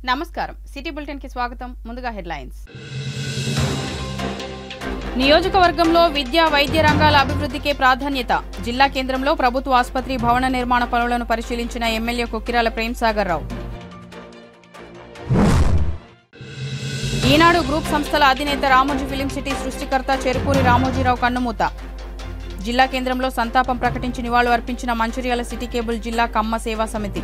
నమస్కారం city bulletin కి స్వాగతం ముందుగా హెడ్లైన్స్ నియోజకవర్గంలో విద్యా వైద్య రంగాల అభివృద్ధికే ప్రాధాన్యత జిల్లా కేంద్రంలో ప్రభుత్వ ఆసుపత్రి భవన నిర్మాణ పనులను పరిశీలించిన ఎమ్మెల్యే కొక్కిరాల ప్రేమ్సాగర్ రావు ఈనాడు గ్రూప్ సంస్థల అధినేత రామోజీ ఫిలిం సిటీ సృష్టికర్త చెరుకూరి రామోజీరావు కన్నుమూత జిల్లా కేంద్రంలో సంతాపం ప్రకటించి నివాళులు అర్పించిన మంచిర్యాల సిటీ కేబుల్ జిల్లా కమ్మ సేవా సమితి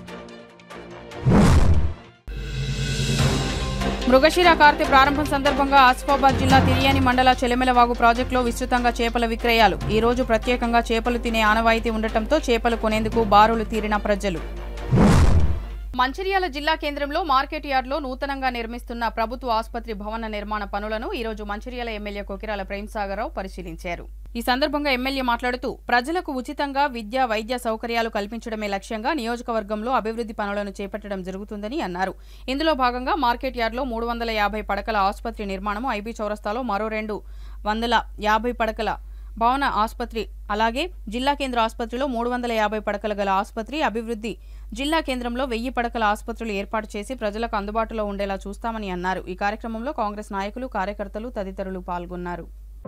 మృగశిర కార్తె ప్రారంభం సందర్భంగా ఆసిఫాబాద్ జిల్లా తిరియాని మండల చెలమెలవాగు ప్రాజెక్టులో విస్తృతంగా చేపల విక్రయాలు ఈ రోజు ప్రత్యేకంగా చేపలు తినే ఆనవాయితీ ఉండటంతో చేపలు కొనేందుకు బారులు తీరిన ప్రజలు మంచిర్యాల జిల్లా కేంద్రంలో మార్కెట్ యార్డ్లో నూతనంగా నిర్మిస్తున్న ప్రభుత్వ ఆసుపత్రి భవన నిర్మాణ పనులను ఈ రోజు మంచిర్యాల ఎమ్మెల్యే కొకిరాల ప్రేమ్సాగరావు పరిశీలించారు ఈ సందర్భంగా ఎమ్మెల్యే మాట్లాడుతూ ప్రజలకు ఉచితంగా విద్య వైద్య సౌకర్యాలు కల్పించడమే లక్ష్యంగా నియోజకవర్గంలో అభివృద్ధి పనులను చేపట్టడం జరుగుతుందని అన్నారు ఇందులో భాగంగా మార్కెట్ యార్డ్లో మూడు వందల యాభై పడకల ఆసుపత్రి నిర్మాణం ఐబీ చౌరస్తాలో మరో రెండు వందల యాభై పడకల భవన ఆసుపత్రి అలాగే జిల్లా కేంద్ర ఆసుపత్రిలో మూడు వందల యాభై పడకల గల ఆసుపత్రి అభివృద్ధి జిల్లా కేంద్రంలో వెయ్యి పడకల ఆసుపత్రులు ఏర్పాటు చేసి ప్రజలకు అందుబాటులో ఉండేలా చూస్తామని అన్నారు ఈ కార్యక్రమంలో కాంగ్రెస్ నాయకులు కార్యకర్తలు తదితరులు పాల్గొన్నారు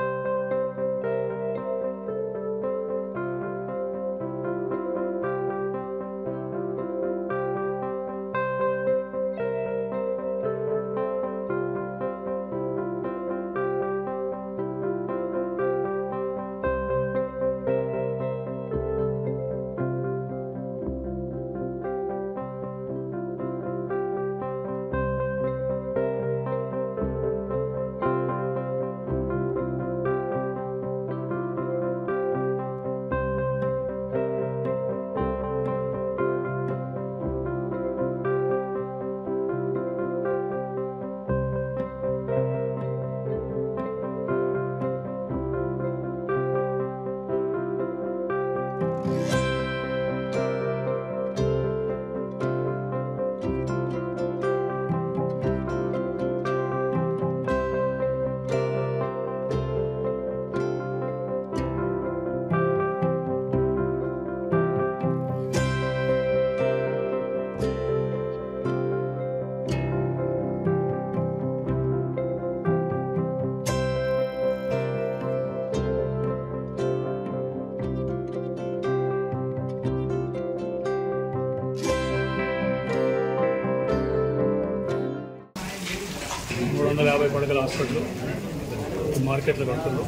మూడు వందల యాభై పడకల హాస్పిటల్ మార్కెట్లో కడుతున్నాం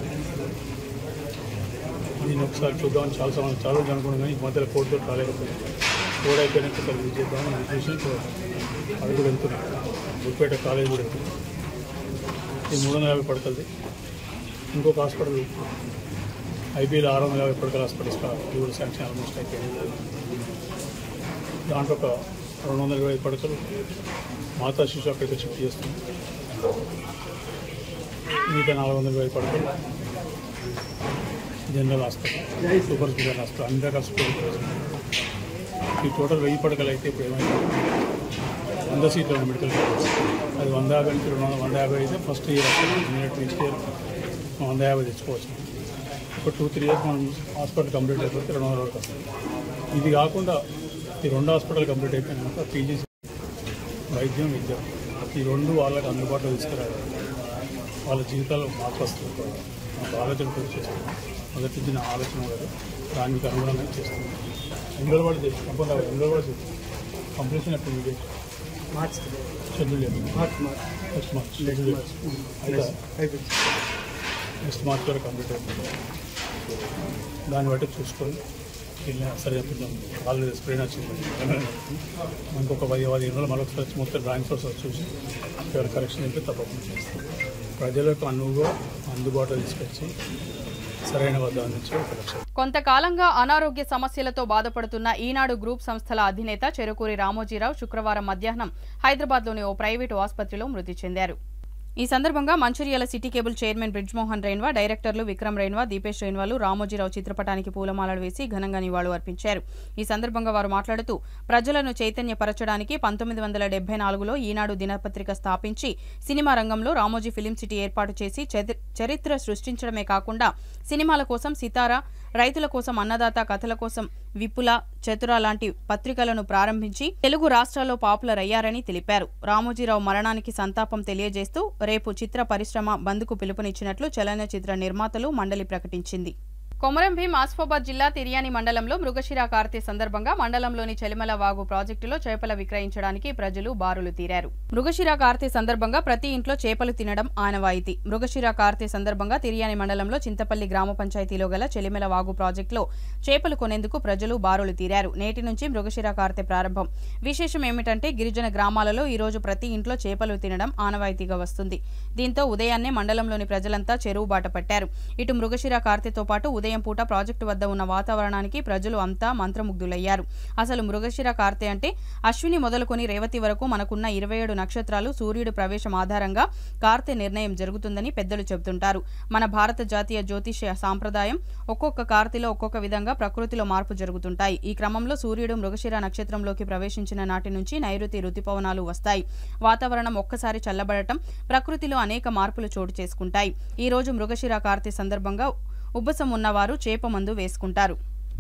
దీన్ని ఒకసారి చూద్దామని చాలా సమయం చాలా రోజులు అనుకున్నాం కానీ ఈ మధ్యలో కోర్టుతో కాలేకపోయింది కోడ్ అయిపోయినాక ఒకసారి విజిట్ చేద్దామని చూసి ఇప్పుడు అది కూడా వెళ్తున్నాం గుడిపేట కాలేజ్ కూడా వెళ్తున్నాం ఇది మూడు వందల యాభై పడకలది ఇంకొక హాస్పిటల్ ఐబీలో ఆరు వందల యాభై పడకల హాస్పిటల్స్ ఇది కూడా శాంక్షన్ ఆల్మోస్ట్ అయిపోయింది దాంట్లో ఒక రెండు వందల ఇరవై ఐదు పడకలు మాతా శిశు అక్కడికి షిఫ్ట్ చేస్తున్నాం మిగతా నాలుగు వందల ఇరవై పడకలు general hospital super special hospital అన్ని రకాల స్కూల్ ఈ టోటల్ వెయ్యి పడకలు అయితే ఇప్పుడు ఏమైంది వంద సీట్లు ఉంది మెడికల్ కాలేజ్ అది వంద యాభై నుంచి రెండు వందల వంద యాభై అయితే ఫస్ట్ ఇయర్ వస్తుంది నెక్స్ట్ ఇయర్ వంద యాభై తెచ్చుకోవచ్చు ఇప్పుడు టూ త్రీ ఇయర్స్ మనం హాస్పిటల్ కంప్లీట్ అయిపోతే రెండు వందల వరకు వస్తుంది ఇది కాకుండా ఈ రెండు హాస్పిటల్ కంప్లీట్ అయిపోయినాక పీజీ వైద్యం విద్య ఈ రెండు వాళ్ళకి అందుబాటులో తీసుకురావాలి వాళ్ళ జీవితాల్లో మార్పు వస్తుంది ఒక ఆలోచన కూడా చేస్తాం మొదటి నుంచి నా ఆలోచన కాదు దానికి అనుగుణంగా చేస్తాం ఎన్నో కూడా చేసి కంపల్సరీ ఎన్నో కూడా చేస్తాం కంప్లీషన్ ఎప్పుడు medium March schedule March March next March schedule అయితే అయిపోయింది నెక్స్ట్ మార్చ్ వరకు కంప్లీట్ అవుతుంది దాన్ని బట్టి చూసుకొని వెళ్ళి సరే చెప్తాం వాళ్ళు స్ప్రెయిన్ వచ్చింది మనకు ఒక పది పది రోజులు మరొకసారి వచ్చి మొత్తం డ్రాయింగ్ సోర్స్ వచ్చి చూసి ఎవరు కరెక్షన్ అయితే తప్పకుండా చేస్తాం ప్రజలకు అనువుగా అందుబాటులో తీసుకొచ్చి సరైన వద్ద అందించే ఒక లక్ష్యం కొంతకాలంగా అనారోగ్య సమస్యలతో బాధపడుతున్న ఈనాడు గ్రూప్ సంస్థల అధినేత చెరుకూరి రామోజీరావు శుక్రవారం మధ్యాహ్నం హైదరాబాద్లోని ఓ ప్రైవేటు ఆసుపత్రిలో మృతి చెందారు ఈ సందర్భంగా Mancherial city cable chairman Brijmohan Rainwa డైరెక్టర్లు విక్రమ్ రైన్వా దీపేష్ రైన్వాలు రామోజీరావు చిత్రపటానికి పూలమాలలు వేసి ఘనంగా నివాళులు అర్పించారు ఈ సందర్భంగా వారు మాట్లాడుతూ ప్రజలను చైతన్యపరచడానికి పంతొమ్మిది వందల డెబ్బై నాలుగులో ఈనాడు దినపత్రిక స్థాపించి సినిమా రంగంలో రామోజీ ఫిలిం సిటీ ఏర్పాటు చేసి చరి- చరిత్ర సృష్టించడమే కాకుండా సినిమాల కోసం సితారా రైతుల కోసం అన్నదాత కథల కోసం విపుల చతుర లాంటి పత్రికలను ప్రారంభించి తెలుగు రాష్ట్రాల్లో పాపులర్ అయ్యారని తెలిపారు రామోజీరావు మరణానికి సంతాపం తెలియజేస్తూ రేపు చిత్ర పరిశ్రమ బంద్కు పిలుపునిచ్చినట్లు చలనచిత్ర నిర్మాతలు మండలి ప్రకటించింది కొమరం భీం ఆసిఫాబాద్ జిల్లా తిరియాని మండలంలో మృగశిర కార్తె సందర్భంగా మండలంలోని చెలిమల వాగు ప్రాజెక్టులో చేపల విక్రయించడానికి ప్రజలు బారులు తీరారు మృగశిర కార్తె సందర్భంగా ప్రతి ఇంట్లో చేపలు తినడం ఆనవాయితీ మృగశిర కార్తె సందర్భంగా తిరియాని మండలంలో చింతపల్లి గ్రామ పంచాయతీలో గల చెలిమెల వాగు ప్రాజెక్టులో చేపలు కొనేందుకు ప్రజలు బారులు తీరారు నేటి నుంచి మృగశిర కార్తె ప్రారంభం విశేషం ఏమిటంటే గిరిజన గ్రామాలలో ఈ రోజు ప్రతి ఇంట్లో చేపలు తినడం ఆనవాయితీగా వస్తుంది దీంతో ఉదయాన్నే మండలంలోని ప్రజలంతా చెరువు బాట పట్టారు ఇటు మృగశిర కార్తెతో పాటు ఉదయం పూట ప్రాజెక్టు వద్ద ఉన్న వాతావరణానికి ప్రజలు అంతా మంత్రముగ్ధులయ్యారు అసలు మృగశిర కార్తె అంటే అశ్విని మొదలుకొని రేవతి వరకు మనకున్న ఇరవై ఏడు నక్షత్రాలు సూర్యుడు ప్రవేశం ఆధారంగా కార్తె నిర్ణయం జరుగుతుందని పెద్దలు చెబుతుంటారు మన భారత జాతీయ జ్యోతిష్య సాంప్రదాయం ఒక్కొక్క కార్తెలో ఒక్కొక్క విధంగా ప్రకృతిలో మార్పు జరుగుతుంటాయి ఈ క్రమంలో సూర్యుడు మృగశిర నక్షత్రంలోకి ప్రవేశించిన నాటి నుంచి నైరుతి రుతుపవనాలు వస్తాయి వాతావరణం ఒక్కసారి చల్లబడటం ప్రకృతిలో అనేక మార్పులు చోటు చేసుకుంటాయి ఈ రోజు మృగశిర కార్తె సందర్భంగా ఉబ్బసం ఉన్నవారు చేప మందు వేసుకుంటారు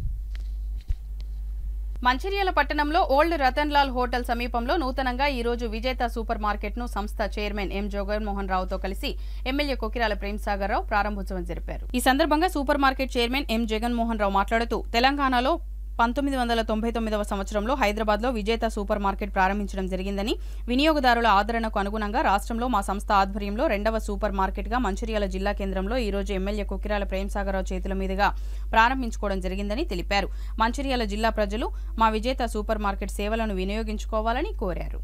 మంచిర్యాల పట్టణంలో ఓల్డ్ రతన్ లాల్ హోటల్ సమీపంలో నూతనంగా ఈ రోజు విజేత సూపర్ మార్కెట్ ను సంస్థ చైర్మన్ ఎం జగన్మోహన్ రావుతో కలిసి ఎమ్మెల్యే కొకిరాల ప్రేమ్సాగర్ రావు ప్రారంభోత్సవం జరిపారు ఈ సందర్భంగా supermarket chairman M Jaganmohan Rao మాట్లాడుతూ తెలంగాణలో పంతొమ్మిది వందల తొంభై తొమ్మిదవ సంవత్సరంలో హైదరాబాద్లో విజేత సూపర్ మార్కెట్ ప్రారంభించడం జరిగిందని వినియోగదారుల ఆదరణకు అనుగుణంగా రాష్ట్రంలో మా సంస్థ ఆధ్వర్యంలో రెండవ సూపర్ మార్కెట్గా మంచిర్యాల జిల్లా కేంద్రంలో ఈ రోజు ఎమ్మెల్యే కుకిరాల ప్రేమసాగరరావు చేతుల మీదుగా ప్రారంభించుకోవడం జరిగిందని తెలిపారు మంచిర్యాల జిల్లా ప్రజలు మా విజేత సూపర్ మార్కెట్ సేవలను వినియోగించుకోవాలని కోరారు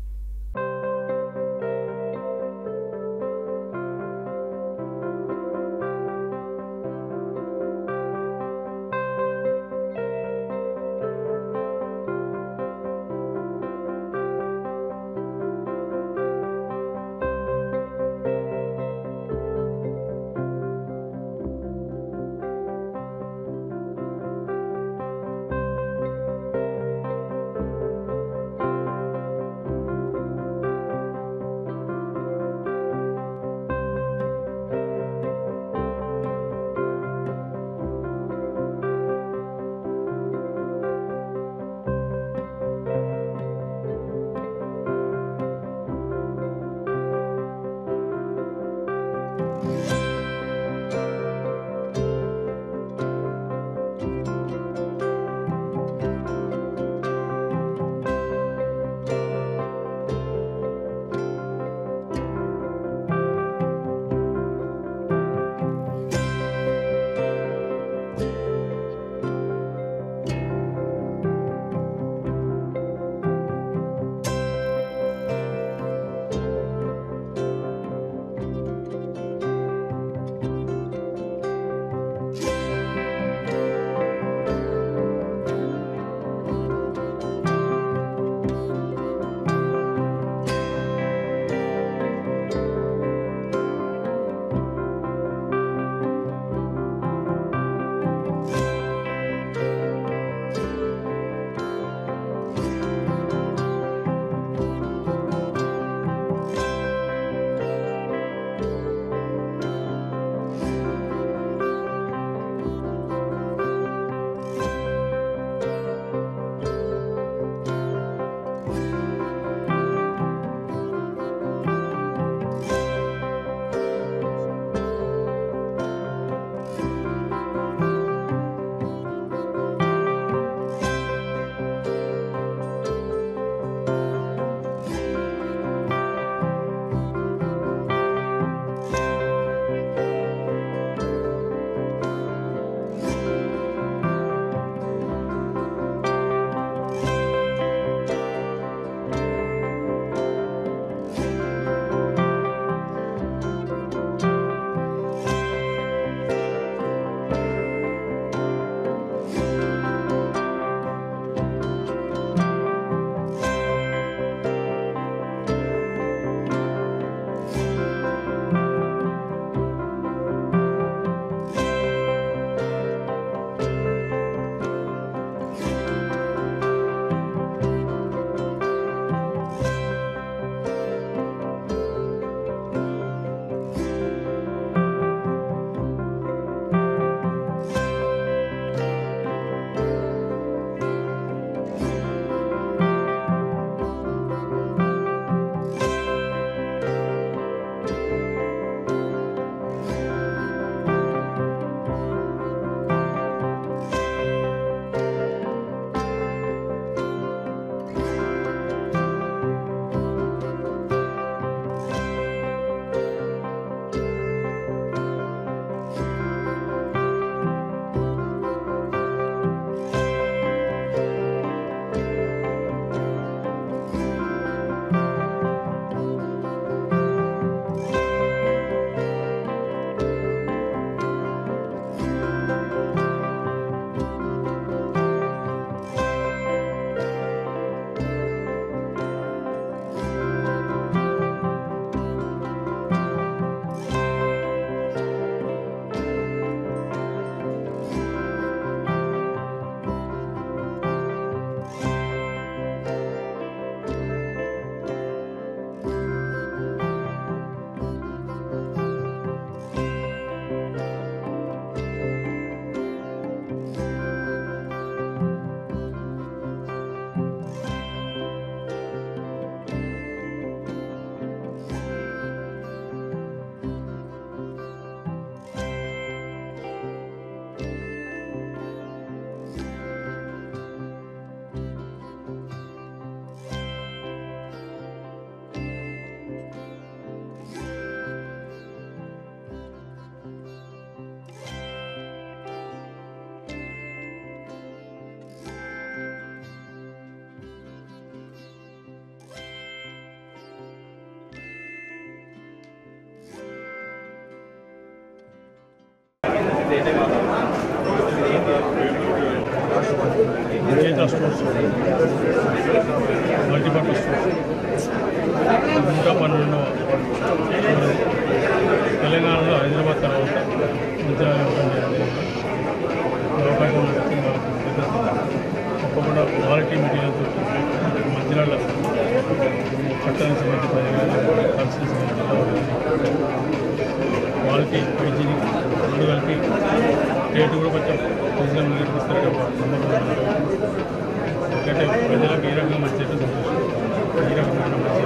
విజేత స్టోర్స్ మల్టీపర్పస్ స్టోర్స్ నూట పన్నెండవ తెలంగాణలో హైదరాబాద్ తర్వాత మంచిర్యాల ఓపెన్ చేయాలి ఈ అవకాశం నాకు ఇచ్చిన వాళ్ళకి కృతజ్ఞతలు. తప్పకుండా క్వాలిటీ మెటీరియల్తో మంచిర్యాల పట్టణ సమితి ప్రజలు కలిసి క్వాలిటీ హైజీనిక్ రెండు కలిపి రేటు కూడా కొంచెం రీజనబుల్ రేట్ ఇస్తారు కాబట్టి నమ్మకం ఉంది. ఎందుకంటే ప్రజలకు ఈ రకంగా మంచి రేటు సంతోషం ఈ రకమైన మంచి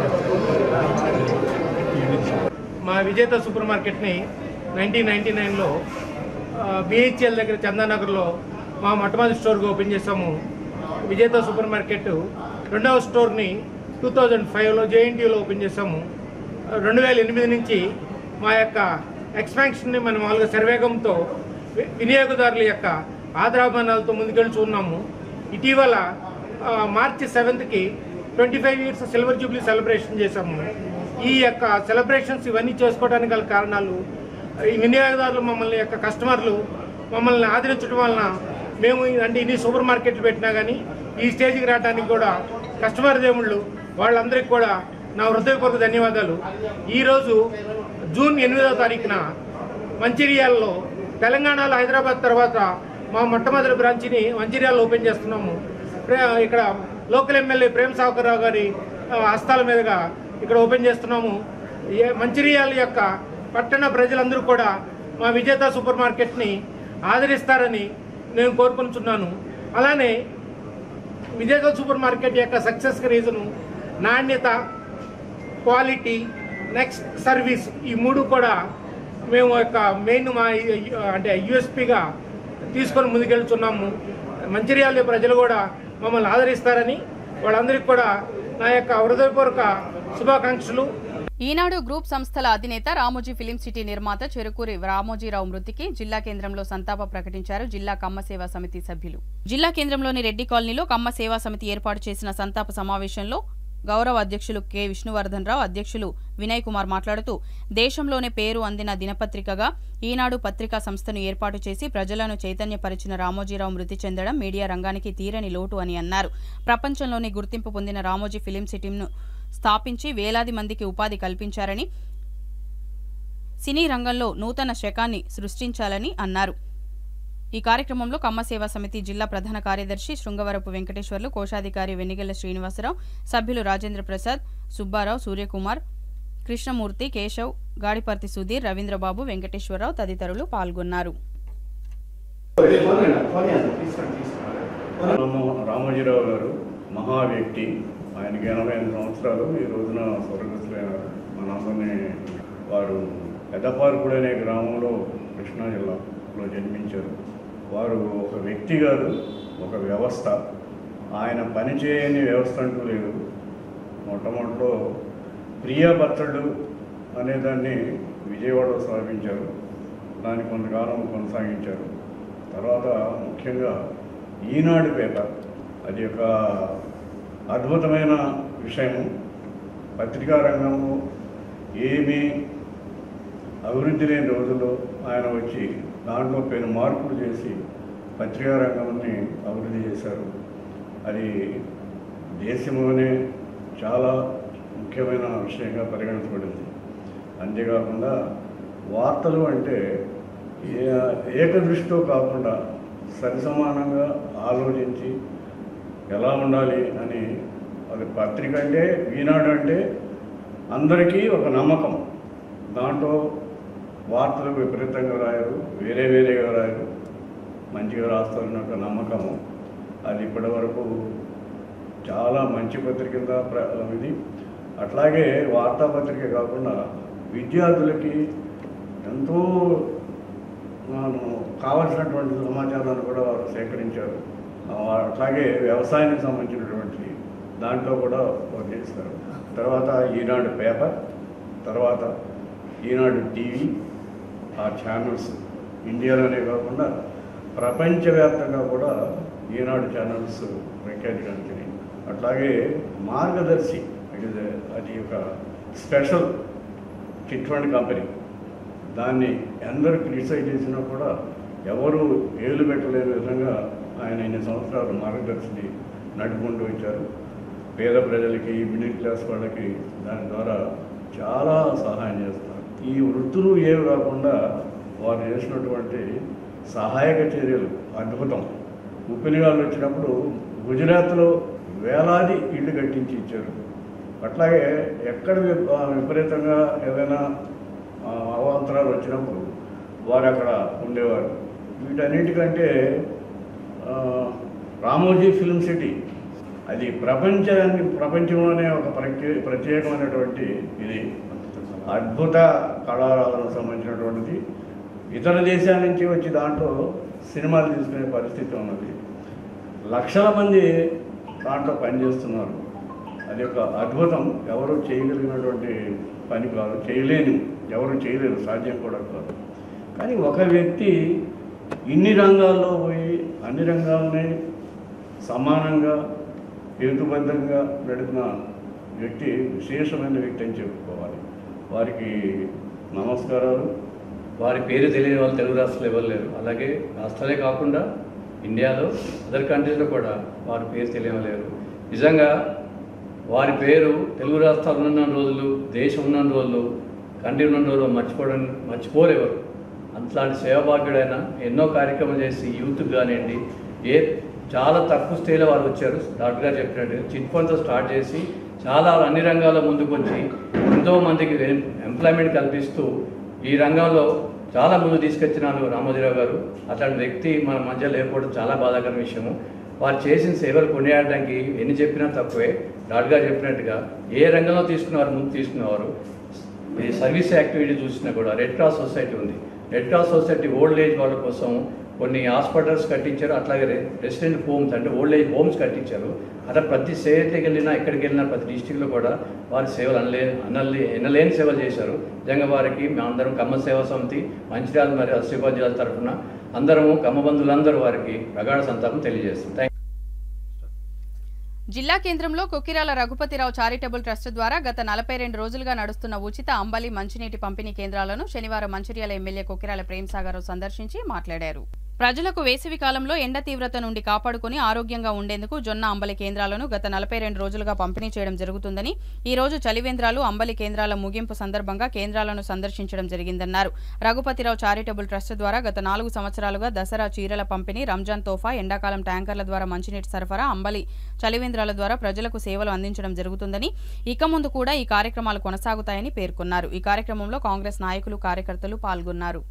రేటు మా విజేత సూపర్ మార్కెట్ని నైన్టీన్ నైన్టీ నైన్లో బిహెచ్ఎల్ దగ్గర చందానగర్లో మా మొట్టమొదటి స్టోర్గా ఓపెన్ చేసాము విజేత సూపర్ మార్కెట్ రెండవ స్టోర్ని టూ థౌజండ్ ఫైవ్లో జేఎన్టీయూలో ఓపెన్ చేసాము రెండు వేల ఎనిమిది నుంచి మా యొక్క ఎక్స్పాన్షన్ని మనం మామూలుగా శరవేగంతో వి- వినియోగదారుల యొక్క ఆదరాభానాలతో ముందుకెళ్తూ ఉన్నాము ఇటీవల ఆ, మార్చి సెవెంత్కి twenty five years silver jubilee celebration చేశాము ఈ యొక్క సెలబ్రేషన్స్ ఇవన్నీ చేసుకోవడానికి గల కారణాలు ఈ వినియోగదారులు మమ్మల్ని యొక్క కస్టమర్లు మమ్మల్ని ఆదరించడం వలన మేము ఈ- అంటే ఇన్ని సూపర్ మార్కెట్లు పెట్టినా కానీ ఈ స్టేజ్కి రావడానికి కూడా కస్టమర్ దేవుళ్ళు వాళ్ళందరికీ కూడా నా హృదయపూర్వక ధన్యవాదాలు ఈరోజు జూన్ ఎనిమిదవ తారీఖున మంచిర్యాలలో తెలంగాణలో హైదరాబాద్ తర్వాత మా మొట్టమొదటి బ్రాంచ్ని మంచిర్యాలలో ఓపెన్ చేస్తున్నాము ప్రే- ఇక్కడ లోకల్ ఎమ్మెల్యే ప్రేమ్ సాగర్రావు గారి ఆ, హస్తాల మీదుగా ఇక్కడ ఓపెన్ చేస్తున్నాము ఏ మంచిర్యాల యొక్క పట్టణ ప్రజలందరూ కూడా మా విజేత సూపర్ మార్కెట్ని ఆదరిస్తారని నేను కోరుకుంటున్నాను అలానే విజేత సూపర్ మార్కెట్ యొక్క సక్సెస్కి రీజను నాణ్యత క్వాలిటీ నెక్స్ట్ సర్వీస్ ఈ మూడు కూడా మేము యొక్క మెయిన్ మా ఈ- అంటే యుఎస్పిగా తీసుకొని ముందుకెళ్తున్నాము మంచిర్యాల ప్రజలు కూడా మమ్మల్ని ఆదరిస్తారని వాళ్ళందరికీ కూడా నా యొక్క హృదయపూర్వక శుభాకాంక్షలు ఈనాడు గ్రూప్ సంస్థల అధినేత రామోజీ ఫిలిం సిటీ నిర్మాత చెరుకూరి రామోజీరావు మృతికి జిల్లా కేంద్రంలో సంతాప ప్రకటించారు జిల్లా కమ్మ సేవా సమితి సభ్యులు జిల్లా కేంద్రంలోని రెడ్డి కాలనీలో కమ్మ సేవా సమితి ఏర్పాటు చేసిన సంతాప సమావేశంలో గౌరవ అధ్యక్షులు కె విష్ణువర్ధన్ రావు అధ్యక్షులు వినయ్ కుమార్ మాట్లాడుతూ దేశంలోనే పేరు అందిన దినపత్రికగా ఈనాడు పత్రికా సంస్థను ఏర్పాటు చేసి ప్రజలను చైతన్యపరిచిన రామోజీరావు మృతి చెందడం మీడియా రంగానికి తీరని లోటు అని అన్నారు ప్రపంచంలోని గుర్తింపు పొందిన రామోజీ ఫిలిం సిటీను స్థాపించి వేలాది మందికి ఉపాధి కల్పించారని సినీ రంగంలో నూతన శకాన్ని సృష్టించాలని అన్నారు ఈ కార్యక్రమంలో కమ్మ సేవా సమితి జిల్లా ప్రధాన కార్యదర్శి శృంగవరపు వెంకటేశ్వర్లు కోశాధికారి వెనిగెల శ్రీనివాసరావు సభ్యులు రాజేంద్ర ప్రసాద్ సుబ్బారావు సూర్యకుమార్ కృష్ణమూర్తి కేశవ్ గాడిపర్తి సుధీర్ రవీంద్రబాబు వెంకటేశ్వరరావు తదితరులు పాల్గొన్నారు రామ రామోజీరావు గారు మహా వ్యక్తి ఆయనకి ఎనభై ఎనిమిది సంవత్సరాలు ఈ రోజున స్వర్గస్థులైనారు మనందరినీ వారు పెద్దపార్కుడు అనే గ్రామంలో కృష్ణా జిల్లాలో జన్మించారు వారు ఒక వ్యక్తి గారు ఒక వ్యవస్థ ఆయన పనిచేయని వ్యవస్థ అంటూ లేదు మొట్టమొదటిలో ప్రియా బత్తళ్ళు అనేదాన్ని విజయవాడలో స్థాపించారు దాన్ని కొంతకాలం కొనసాగించారు తర్వాత ముఖ్యంగా ఈనాడు పేపర్ అది ఒక అద్భుతమైన విషయము పత్రికా రంగంలో ఏమీ అభివృద్ధి లేని రోజుల్లో ఆయన వచ్చి దాంట్లో పెను మార్పులు చేసి పత్రికా రంగాన్ని అభివృద్ధి చేశారు అది దేశంలోనే చాలా ముఖ్యమైన విషయంగా పరిగణించబడింది అంతేకాకుండా వార్తలు అంటే ఏ- ఏకదృష్టితో కాకుండా సరిసమానంగా ఆలోచించి ఎలా ఉండాలి అని అది పత్రిక అంటే ఈనాడు అంటే అందరికీ ఒక నమ్మకం దాంట్లో వార్తలు విపరీతంగా రాయరు వేరే వేరేగా రాయరు మంచిగా రాస్తారన్న ఒక నమ్మకము అది ఇప్పటి వరకు చాలా మంచి పత్రిక కింద ప్ర- ఇది అట్లాగే వార్తాపత్రిక కాకుండా విద్యార్థులకి ఎంతో మనం కావలసినటువంటి సమాచారాన్ని కూడా వారు సేకరించారు ఆ, అట్లాగే వ్యవసాయానికి సంబంధించినటువంటి దాంట్లో కూడా వారు చేస్తారు తర్వాత ఈనాడు పేపర్ తర్వాత ఈనాడు టీవీ ఆ ఛానల్స్ ఇండియాలోనే కాకుండా ప్రపంచవ్యాప్తంగా కూడా ఈనాడు ఛానల్స్ ప్రఖ్యాతిగాంచినాయి అట్లాగే మార్గదర్శి అది అది ఒక స్పెషల్ చిట్ ఫండ్ కంపెనీ దాన్ని ఎందరు క్రిటిసైజ్ చేసినా కూడా ఎవరు ఏలు పెట్టలేని విధంగా ఆయన ఇన్ని సంవత్సరాలు మార్గదర్శిని నడుపుకుంటూ వచ్చారు పేద ప్రజలకి మిడిల్ క్లాస్ వాళ్ళకి దాని ద్వారా చాలా సహాయం చేస్తున్నారు ఈ వృత్తులు ఏవి కాకుండా వారు చేసినటువంటి సహాయక చర్యలు అద్భుతం ఉప్పినిగాళ్ళు వచ్చినప్పుడు గుజరాత్లో వేలాది ఇళ్ళు కట్టించి ఇచ్చారు అట్లాగే ఎక్కడ వి- ఆ, విపరీతంగా ఏదైనా ఆ, అవాంతరాలు వచ్చినప్పుడు వారు అక్కడ ఉండేవారు వీటన్నిటికంటే ఆ, రామోజీ ఫిల్మ్ సిటీ అది ప్రపంచాన్ని ప్రపంచంలోనే ఒక ప్రత్యే ప్రత్యేకమైనటువంటి ఇది అద్భుత కళారాధనకు సంబంధించినటువంటిది ఇతర దేశాల నుంచి వచ్చి దాంట్లో సినిమాలు తీసుకునే పరిస్థితి ఉన్నది లక్షల మంది దాంట్లో పనిచేస్తున్నారు అది ఒక అద్భుతం ఎవరు చేయగలిగినటువంటి పని కాదు చేయలేని ఎవరు చేయలేరు సాధ్యం కూడా కాదు కానీ ఒక వ్యక్తి ఇన్ని రంగాల్లో పోయి అన్ని రంగాలని సమానంగా హేతుబద్ధంగా నడిపిన వ్యక్తి విశేషమైన వ్యక్తి అని చెప్పుకోవాలి వారికి నమస్కారాలు వారి పేరు తెలియని వాళ్ళు తెలుగు రాష్ట్రాలు ఎవరు లేరు అలాగే రాష్ట్రాలే కాకుండా ఇండియాలో అదర్ కంట్రీస్లో కూడా వారి పేరు తెలియలేరు నిజంగా వారి పేరు తెలుగు రాష్ట్రాలు ఉన్న రోజులు దేశం ఉన్న రోజులు కంట్రీ ఉన్న రోజులు మర్చిపోవడం మర్చిపోలేవారు అంతలాంటి సేవాభాగ్యుడైన ఎన్నో కార్యక్రమాలు చేసి యూత్ కానివ్వండి ఏ చాలా తక్కువ స్థాయిలో వారు వచ్చారు డాక్టర్ గారు చెప్పినట్టు చిట్ ఫండ్తో స్టార్ట్ చేసి చాలా అన్ని రంగాల్లో ముందుకు వచ్చి ఎంతో మందికి ఎంప్లాయ్మెంట్ కల్పిస్తూ ఈ రంగంలో చాలా ముందు తీసుకొచ్చినారు రామోజీరావు గారు అట్లాంటి వ్యక్తి మన మధ్య లేకపోవడం చాలా బాధాకర విషయము వారు చేసిన సేవలు కొనియాడడానికి ఎన్ని చెప్పినా తక్కువే డాక్టర్ గారు చెప్పినట్టుగా ఏ రంగంలో తీసుకున్నారు ముందు తీసుకునేవారు ఈ సర్వీస్ యాక్టివిటీ చూసినా కూడా రెడ్ క్రాస్ సొసైటీ ఉంది red cross society old age వాళ్ళ కోసం కొన్ని హాస్పిటల్స్ కట్టించారు అట్లాగే రె- రెసిడెంట్ హోమ్స్ అంటే ఓల్డ్ ఏజ్ హోమ్స్ కట్టించారు అట్లా ప్రతి స్టేట్కి వెళ్ళినా ఎక్కడికి వెళ్ళినా ప్రతి డిస్టిక్లో కూడా వారి సేవలు అనలే అనలే ఎనలేని సేవలు చేశారు నిజంగా వారికి మేమందరం కమ్మ సేవా సమితి మంచిర్యాల మరియు ఆసిఫాబాద్ జిల్లా తరఫున అందరము కమ్మ బంధువులందరూ వారికి ప్రగాఢ సంతాపం తెలియజేస్తాం థ్యాంక్ జిల్లా కేంద్రంలో కొక్కిరాల రఘుపతిరావు చారిటబుల్ ట్రస్ట్ ద్వారా గత నలభై రెండు రోజులుగా నడుస్తున్న ఉచిత అంబలి మంచినీటి పంపిణీ కేంద్రాలను శనివారం మంచిర్యాల ఎమ్మెల్యే కొక్కిరాల ప్రేమ్సాగర్ సందర్శించి మాట్లాడారు ప్రజలకు వేసవి కాలంలో ఎండ తీవ్రత నుండి కాపాడుకుని ఆరోగ్యంగా ఉండేందుకు జొన్న అంబలి కేంద్రాలను గత నలభై రెండు రోజులుగా పంపిణీ చేయడం జరుగుతుందని ఈ రోజు చలివేంద్రాలు అంబలి కేంద్రాల ముగింపు సందర్భంగా కేంద్రాలను సందర్శించడం జరిగిందన్నారు రఘుపతిరావు చారిటబుల్ ట్రస్ట్ ద్వారా గత నాలుగు సంవత్సరాలుగా దసరా చీరల పంపిణీ రంజాన్ తోఫా ఎండాకాలం ట్యాంకర్ల ద్వారా మంచినీటి సరఫరా అంబలి చలివేంద్రాల ద్వారా ప్రజలకు సేవలు అందించడం జరుగుతుందని ఇక ముందు కూడా ఈ కార్యక్రమాలు కొనసాగుతాయని పేర్కొన్నారు ఈ కార్యక్రమంలో కాంగ్రెస్ నాయకులు కార్యకర్తలు పాల్గొన్నారు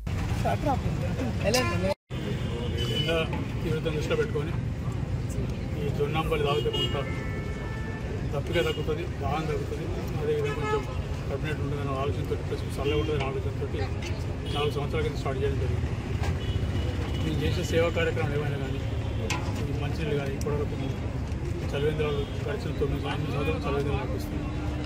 ఎండ తీవ్రత దృష్టిలో పెట్టుకొని ఈ జొన్నాంబలి తాగితే కొంత తప్పిగా తగ్గుతుంది దాహం తగ్గుతుంది అదేవిధంగా కొంచెం కబినెట్ ఉంటుందన్న ఆలోచనతో ప్లస్ చల్లగా ఉంటుందనే ఆలోచనతో నాలుగు సంవత్సరాల కింద స్టార్ట్ చేయడం జరిగింది మేము చేసే సేవా కార్యక్రమాలు ఏమైనా కానీ ఈ మంచినీళ్ళు కానీ ఇప్పటివరకు మేము చలివేంద్రాలు గడిచిన తొమ్మిది ఎనిమిది సంవత్సరాలు చలివేంద్రాలు నడిపిస్తున్నాం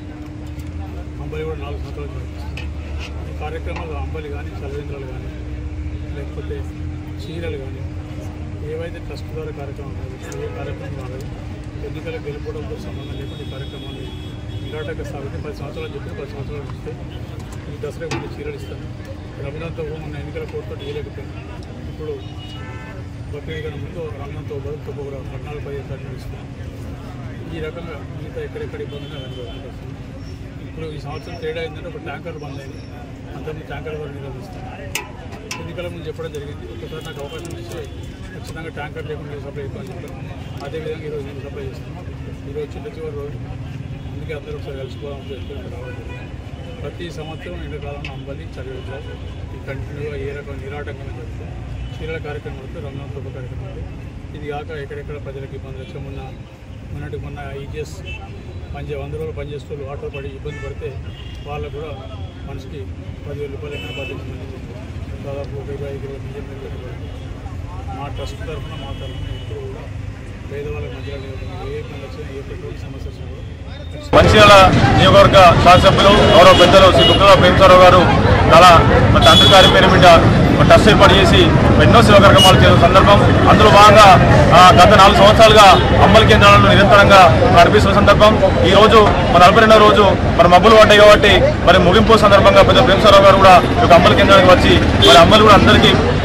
అంబలి కూడా నాలుగు సంవత్సరాలు నడిపిస్తున్నాం ఈ కార్యక్రమాలు అంబలి కానీ చలివేంద్రాలు కానీ లేకపోతే చీరలు కానీ ఏవైతే ట్రస్ట్ ద్వారా కార్యక్రమం ఉన్నది ఏ కార్యక్రమం కాలేదు ఎన్నికలకు గెలుపుకోవడంతో సంబంధం లేకుండా ఈ కార్యక్రమాన్ని నిరాటక సాగితే పది సంవత్సరాలు చెప్పి పది సంవత్సరాలు ఇస్తే ఈ దసరా ముందు చీరలు ఇస్తాను రమణంతో ఉన్న ఎన్నికల కోర్టుతో ఇవ్వలేకపోయాను ఇప్పుడు బక్రీద్ కన్నా ముందు రంగంతో బదులుతో కూడా పద్నాలుగు పదిహేను తారీఖు ఇస్తాను ఈ రకంగా మిగతా ఎక్కడెక్కడ ఇబ్బంది ఉన్నా దానికి వస్తుంది ఇప్పుడు ఈ సంవత్సరం తేడా ఏంటంటే ఒక ట్యాంకర్ బంద్ అయింది అంతకుముందు ట్యాంకర్ ద్వారా నిర్వహిస్తాం ఎన్నికల ముందు చెప్పడం జరిగింది ఒకసారి నాకు అవకాశం ఇస్తే ఖచ్చితంగా ట్యాంకర్ లేకుండా సప్లై చేస్తామని చెప్పాను అదేవిధంగా ఈరోజు నేను సప్లై చేస్తాను ఈరోజు చిన్న చివరి రోజు అందుకే అందరూ ఒకసారి కలిసిపోదామని చెప్పి ఇక్కడ రావడం జరిగింది. ప్రతి సంవత్సరం ఎండాకాలంలో అంబలి చదివించాలి ఈ కంటిన్యూగా ఏ రకం నిరాటంగా చెప్తే చీరల కార్యక్రమం వస్తే రంగం శుభ కార్యక్రమాలు ఇది కాక ఎక్కడెక్కడ ప్రజలకు ఇబ్బంది వచ్చే మొన్న మొన్నటి మొన్న ఈజీఎస్ పనిచే వంద రోజులు పనిచేస్తూ ఆటో పడి ఇబ్బంది పడితే వాళ్ళకు కూడా మనిషికి పదివేల రూపాయలు ఎక్కడ పద్దెనిమిది మంది చెప్పారు. దాదాపు ఒక ఇరవై ఐదు ఇరవై మిలియన్ మంది పెట్టుబడి మా ట్రస్ట్ తరఫున మా తరఫున ఎప్పుడు కూడా పేదవాళ్ళకి మధ్యలో ఏ ఇబ్బంది వచ్చినా ఏ పెట్టుబడి సమస్య వచ్చినా కూడా మంచిర్యాల నియోజకవర్గ శాసనసభ్యులు గౌరవ పెద్దలు శ్రీ కుక్కల ప్రేమసారావు గారు చాలా మా తండ్రి గారి పేరు మీద ఒక ట్రస్ట్ ఏర్పాటు చేసి ఎన్నో సేవా కార్యక్రమాలు చేసిన సందర్భం అందులో భాగంగా ఆ, గత నాలుగు సంవత్సరాలుగా అమ్మల కేంద్రాలను నిరంతరంగా నడిపిస్తున్న సందర్భం ఈ రోజు మన నలభై రెండవ రోజు మన మబ్బులు పడ్డాయి కాబట్టి మరి ముగింపు సందర్భంగా పెద్ద ప్రేమసారావు గారు కూడా ఈ యొక్క అమ్మల కేంద్రానికి వచ్చి మరి అమ్మలు కూడా అందరికీ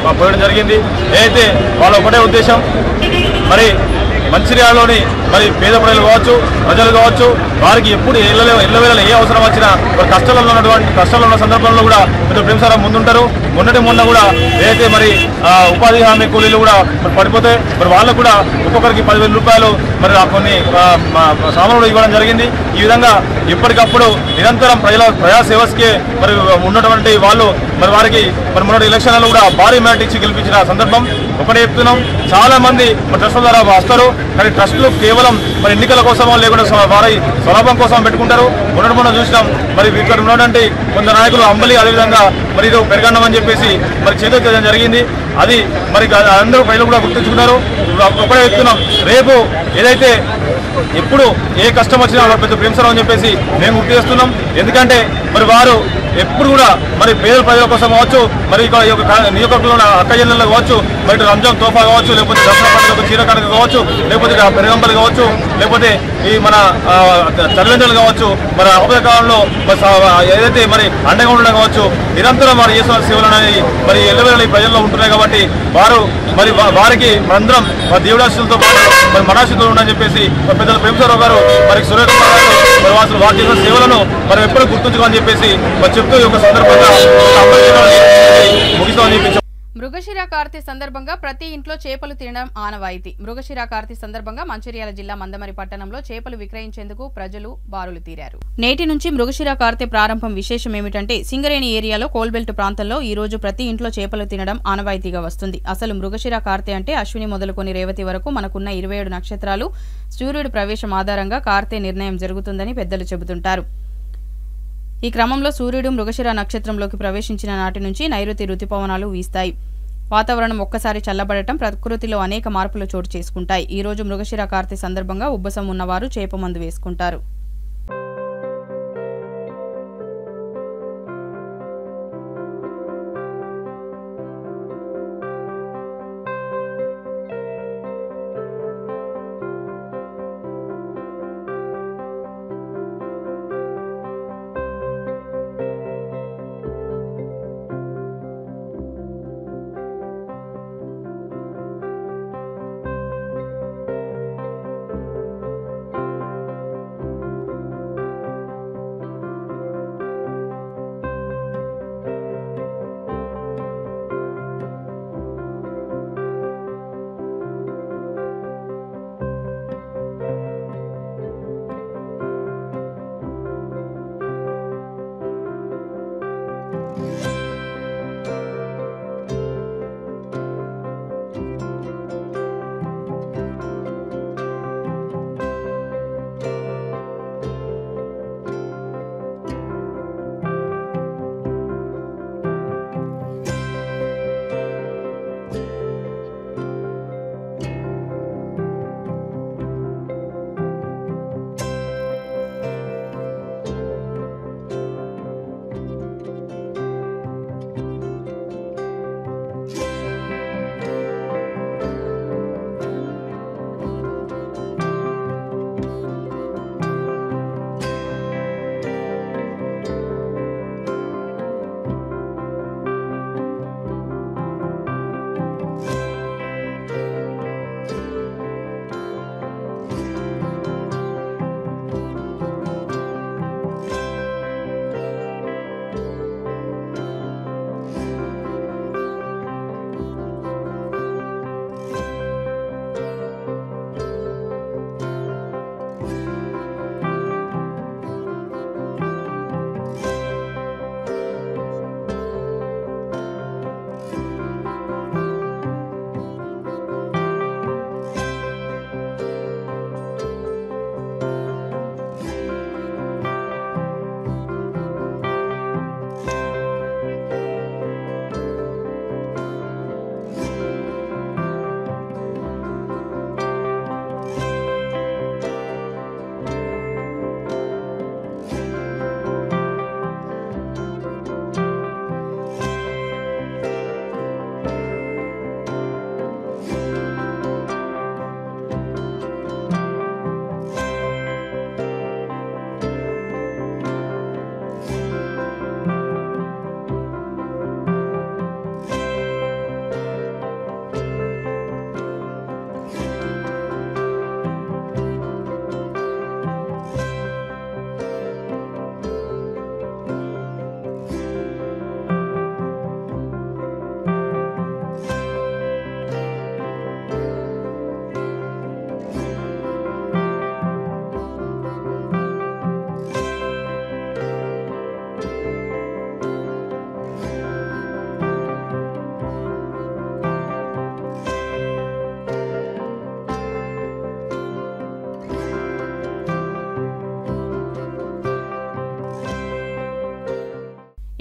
ఆ, పోయడం జరిగింది ఏదైతే వాళ్ళ ఒకటే ఉద్దేశం మరి మంచిర్యాలలోని మరి పేద ప్రజలు కావచ్చు ప్రజలు కావచ్చు వారికి ఎప్పుడు ఇళ్ళలో ఇళ్ళ వేళలో ఏ అవసరం వచ్చినా మరి కష్టాలలో ఉన్నటువంటి కష్టాల్లో ఉన్న సందర్భంలో కూడా మీరు ప్రేమసారా ముందుంటారు మొన్నటి మొన్న కూడా ఏదైతే మరి ఆ, ఉపాధి హామీ కూలీలు కూడా మరి పడిపోతే మరి వాళ్ళకు కూడా ఒక్కొక్కరికి పదివేల రూపాయలు మరి ఆ కొన్ని ఆ, మా- మా సామాన్లు ఇవ్వడం జరిగింది ఈ విధంగా ఎప్పటికప్పుడు నిరంతరం ప్రజల ప్రజా సేవస్కే మరి ఉన్నటువంటి వాళ్ళు మరి వారికి మరి మొన్నటి ఎలక్షన్లలో కూడా భారీ మ్యాట్ ఇచ్చి గెలిపించిన సందర్భం ఒకటే చెప్తున్నాం చాలా మంది మరి ట్రస్టుల ద్వారా వస్తారు కానీ ట్రస్టులు కేవలం మరి ఎన్నికల కోసమో లేకుండా స్వ- వారి స్వలాభం కోసం పెట్టుకుంటారు మొన్నటి మొన్న చూసినాం మరి ఇక్కడ ఉన్నటువంటి కొందరు నాయకులు అంబలి అదేవిధంగా మరి ఇది పెరగండం అని చెప్పేసి మరి చేతులు చేయడం జరిగింది అది మరి గా- అందరూ ప్రజలు కూడా గుర్తుంచుకున్నారు ఒకటే చెప్తున్నాం రేపు ఏదైతే ఎప్పుడు ఏ కష్టం వచ్చినా వారు పెద్ద ప్రేమసరావు అని చెప్పేసి మేము గుర్తు చేస్తున్నాం ఎందుకంటే మరి వారు ఎప్పుడు కూడా మరి పేద ప్రజల కోసం కావచ్చు మరి ఇక్కడ ఈ యొక్క కా- నియోజకవర్గంలో ఉన్న అక్క జిల్లాలో కావచ్చు మరి ఇటు రంజాన్ తోఫా కావచ్చు లేకపోతే దసరా పండుగ చీర కడక కావచ్చు లేకపోతే ఇక్కడ పెరగంబలు కావచ్చు లేకపోతే ఈ మన ఆ, చలివేంద్రలు కావచ్చు మరి ఆపద కాలంలో మరి సా- ఏదైతే మరి అండగా ఉండడం కావచ్చు నిరంతరం వారు చేస్తున్న సేవలు అనేది మరి ఎల్లవేళ ఈ ప్రజల్లో ఉంటున్నాయి కాబట్టి వారు మరి వా- వారికి మనందరం మరి దేవుడాశులతో పాటు మరి మనాశులతో ఉండని చెప్పేసి మరి పెద్దల ప్రేమసారావు గారు మరి సురేష్ కుమార్ గారు మరి వారు వారు చేసిన సేవలను మనం ఎప్పుడు గుర్తుంచుకోమని చెప్పేసి మరి చెప్తూ ఈ యొక్క సందర్భంగా ఒక అభ్యర్థన ముగిస్తామని చెప్పి మృగశిర కార్తె సందర్భంగా ప్రతి ఇంట్లో చేపలు తినడం ఆనవాయితీ మృగశిర కార్తె సందర్భంగా మంచిర్యాల జిల్లా మందమరి పట్టణంలో చేపలు విక్రయించేందుకు ప్రజలు బారులు తీరారు నేటి నుంచి మృగశిర కార్తె ప్రారంభం విశేషం ఏమిటంటే సింగరేణి ఏరియాలో కోల్బెల్ట్ ప్రాంతంలో ఈ రోజు ప్రతి ఇంట్లో చేపలు తినడం ఆనవాయితీగా వస్తుంది అసలు మృగశిర కార్తె అంటే అశ్విని మొదలుకొని రేవతి వరకు మనకున్న ఇరవై ఏడు నక్షత్రాలు సూర్యుడి ప్రవేశం ఆధారంగా కార్తె నిర్ణయం జరుగుతుందని పెద్దలు చెబుతుంటారు ఈ క్రమంలో సూర్యుడు మృగశిర నక్షత్రంలోకి ప్రవేశించిన నాటి నుంచి నైరుతి రుతుపవనాలు వీస్తాయి వాతావరణం ఒక్కసారి చల్లబడటం ప్రకృతిలో అనేక మార్పులు చోటు చేసుకుంటాయి ఈ రోజు మృగశిర కార్తె సందర్భంగా ఉబ్బసం ఉన్నవారు చేప మందు వేసుకుంటారు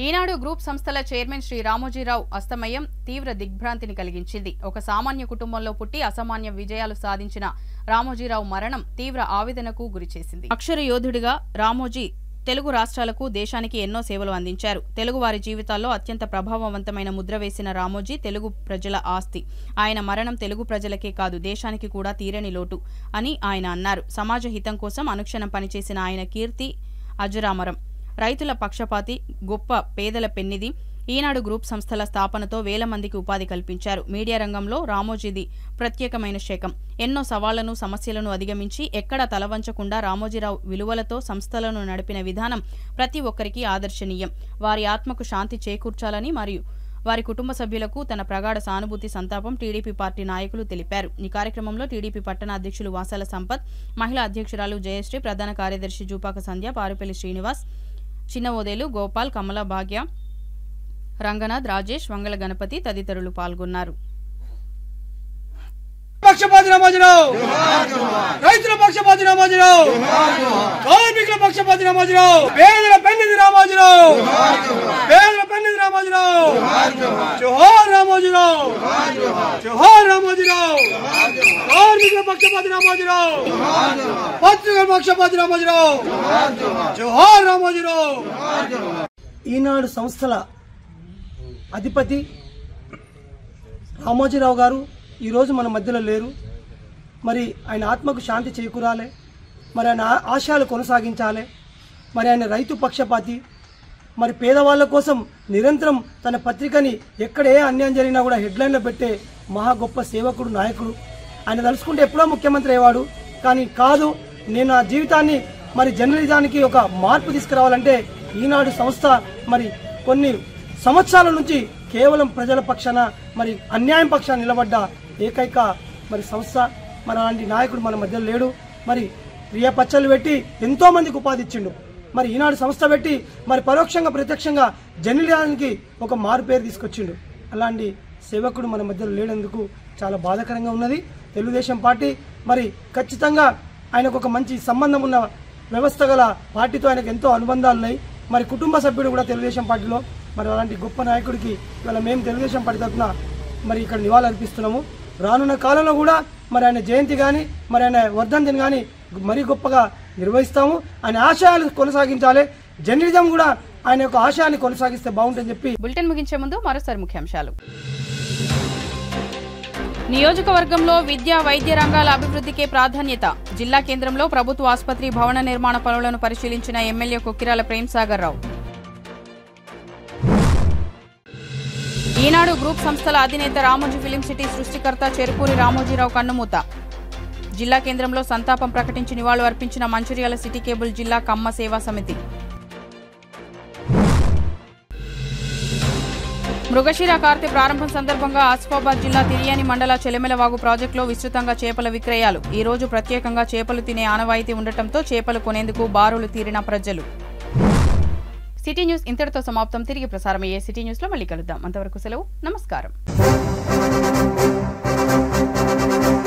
ఈనాడు గ్రూప్ సంస్థల చైర్మన్ శ్రీ రామోజీరావు అస్తమయం తీవ్ర దిగ్భ్రాంతిని కలిగించింది ఒక సామాన్య కుటుంబంలో పుట్టి అసామాన్య విజయాలు సాధించిన రామోజీరావు మరణం తీవ్ర ఆవేదనకు గురిచేసింది అక్షర యోధుడిగా రామోజీ తెలుగు రాష్ట్రాలకు దేశానికి ఎన్నో సేవలు అందించారు తెలుగు వారి జీవితాల్లో అత్యంత ప్రభావవంతమైన ముద్ర వేసిన రామోజీ తెలుగు ప్రజల ఆస్తి ఆయన మరణం తెలుగు ప్రజలకే కాదు దేశానికి కూడా తీరని లోటు అని ఆయన అన్నారు సమాజ హితం కోసం అనుక్షణం పనిచేసిన ఆయన కీర్తి అజరామరం రైతుల పక్షపాతి గొప్ప పేదల పెన్నిది ఈనాడు గ్రూప్ సంస్థల స్థాపనతో వేల మందికి ఉపాధి కల్పించారు మీడియా రంగంలో రామోజీది ప్రత్యేకమైన శకం ఎన్నో సవాళ్లను సమస్యలను అధిగమించి ఎక్కడా తలవంచకుండా రామోజీరావు విలువలతో సంస్థలను నడిపిన విధానం ప్రతి ఒక్కరికి ఆదర్శనీయం వారి ఆత్మకు శాంతి చేకూర్చాలని మరియు వారి కుటుంబ సభ్యులకు తన ప్రగాఢ సానుభూతి సంతాపం టీడీపీ పార్టీ నాయకులు తెలిపారు ఈ కార్యక్రమంలో టీడీపీ పట్టణ అధ్యక్షులు వాసాల సంపత్ మహిళా అధ్యక్షురాలు జయశ్రీ ప్రధాన కార్యదర్శి జూపాక సంధ్య పారుపల్లి శ్రీనివాస్ చిన్న ఓదేలు గోపాల్ కమల భాగ్య రంగనాథ్ రాజేష్ వంగల గణపతి తదితరులు పాల్గొన్నారు పక్షపాతి రామాజీరావు రైతుల పక్షపాతి రామాజీరావు కార్మికుల పక్షపాతి రామాజీరావు పేదల పెన్నిది రామాజీరావు పేదల పెన్నిది రామాజీరావు జోహార్ రామోజీరావు జోహార్ రామోజీరావు కార్మికుల పక్షపాతి రామోజీరావు పత్రికల పక్షపాతి రామోజీరావు జోహార్ రామోజీరావు ఈనాడు సంస్థల అధిపతి రామోజీరావు గారు ఈరోజు మన మధ్యలో లేరు మరి ఆయన ఆత్మకు శాంతి చేకూరాలి మరి ఆయన ఆ- ఆశయాలు కొనసాగించాలి మరి ఆయన రైతు పక్షపాతి మరి పేదవాళ్ళ కోసం నిరంతరం తన పత్రికని ఎక్కడ ఏ అన్యాయం జరిగినా కూడా హెడ్లైన్లో పెట్టే మహా గొప్ప సేవకుడు నాయకుడు ఆయన తలుచుకుంటే ఎప్పుడో ముఖ్యమంత్రి అయ్యేవాడు కానీ కాదు నేను నా జీవితాన్ని మరి జర్నలిజానికి ఒక మార్పు తీసుకురావాలంటే ఈనాడు సంస్థ మరి కొన్ని సంవత్సరాల నుంచి కేవలం ప్రజల పక్షాన మరి అన్యాయం పక్షాన నిలబడ్డ ఏకైక మరి సంస్థ మరి అలాంటి నాయకుడు మన మధ్యలో లేడు మరి రియా పచ్చళ్ళు పెట్టి ఎంతో మందికి ఉపాధి ఇచ్చిండు మరి ఈనాడు సంస్థ పెట్టి మరి పరోక్షంగా ప్రత్యక్షంగా జర్నలిజానికి ఒక మారు పేరు తీసుకొచ్చిండు అలాంటి సేవకుడు మన మధ్యలో లేనందుకు చాలా బాధాకరంగా ఉన్నది తెలుగుదేశం పార్టీ మరి ఖచ్చితంగా ఆయనకు ఒక మంచి సంబంధం ఉన్న వ్యవస్థ గల పార్టీతో ఆయనకు ఎంతో అనుబంధాలు ఉన్నాయి మరి కుటుంబ సభ్యుడు కూడా తెలుగుదేశం పార్టీలో మరి అలాంటి గొప్ప నాయకుడికి ఇవాళ మేము తెలుగుదేశం పార్టీ తరఫున మరి ఇక్కడ నివాళులర్పిస్తున్నాము రానున్న కాలంలో కూడా మరి ఆయన జయంతి కానీ మరి ఆయన వర్ధంతిని కానీ మరీ గొప్పగా నిర్వహిస్తాము ఆయన ఆశయాలు కొనసాగించాలి జర్నలిజం కూడా ఆయన యొక్క ఆశయాన్ని కొనసాగిస్తే బాగుంటుందని చెప్పి బులెటిన్ ముగించే ముందు మరోసారి ముఖ్యాంశాలు నియోజకవర్గంలో విద్యా వైద్య రంగాల అభివృద్ధికే ప్రాధాన్యత జిల్లా కేంద్రంలో ప్రభుత్వ ఆసుపత్రి భవన నిర్మాణ పనులను పరిశీలించిన ఎమ్మెల్యే కొక్కిరాల ప్రేమ్సాగర్ రావు ఈనాడు గ్రూప్ సంస్థల అధినేత రామోజీ ఫిలిం సిటీ సృష్టికర్త చెరుకూరి రామోజీరావు కన్నుమూత జిల్లా కేంద్రంలో సంతాపం ప్రకటించి నివాళులు అర్పించిన మంచిర్యాల సిటీ కేబుల్ జిల్లా కమ్మ సేవా సమితి మృగశిర కార్తె ప్రారంభం సందర్భంగా ఆసిఫాబాద్ జిల్లా తిరియాని మండల చెలమెలవాగు ప్రాజెక్టులో విస్తృతంగా చేపల విక్రయాలు ఈ రోజు ప్రత్యేకంగా చేపలు తినే ఆనవాయితీ ఉండటంతో చేపలు కొనేందుకు బారులు తీరిన ప్రజలు సిటీ న్యూస్ ఇంతటితో సమాప్తం తిరిగి ప్రసారమయ్యే సిటీ న్యూస్లో మళ్ళీ కలుద్దాం అంతవరకు సెలవు నమస్కారం